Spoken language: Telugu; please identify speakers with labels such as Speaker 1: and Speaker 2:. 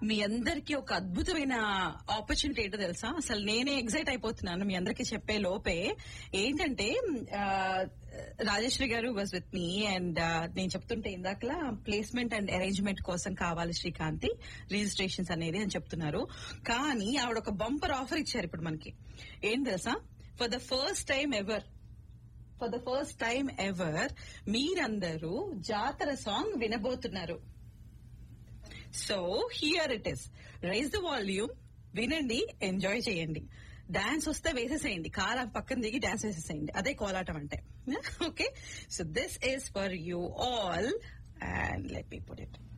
Speaker 1: మీ అందరికి ఒక అద్భుతమైన ఆపర్చునిటీ ఏంటో తెలుసా అసలు నేనే ఎగ్జైట్ అయిపోతున్నాను మీ అందరికి చెప్పే లోపే ఏంటంటే ఆ, రాజేశ్వరి గారు వాజ్ విత్ మీ అండ్ నేను చెప్తుంటే ఇందాకలా ప్లేస్మెంట్ అండ్ అరేంజ్మెంట్ కోసం కావాలి శ్రీకాంతి రిజిస్ట్రేషన్స్ అనేది అని చెప్తున్నారు కానీ ఆవిడ ఒక బంపర్ ఆఫర్ ఇచ్చారు ఇప్పుడు మనకి ఏం తెలుసా for the first time ever for the first time ever మీరందరూ జాతర సాంగ్ వినబోతున్నారు so here it is raise the volume వినండి ఎంజాయ్ చేయండి డాన్స్ వస్తే వేసేసేయండి కార్ పక్కన దిగి డాన్స్ వేసేసేయండి అదే కోలాటం అంటే okay so this is for you all and let me put it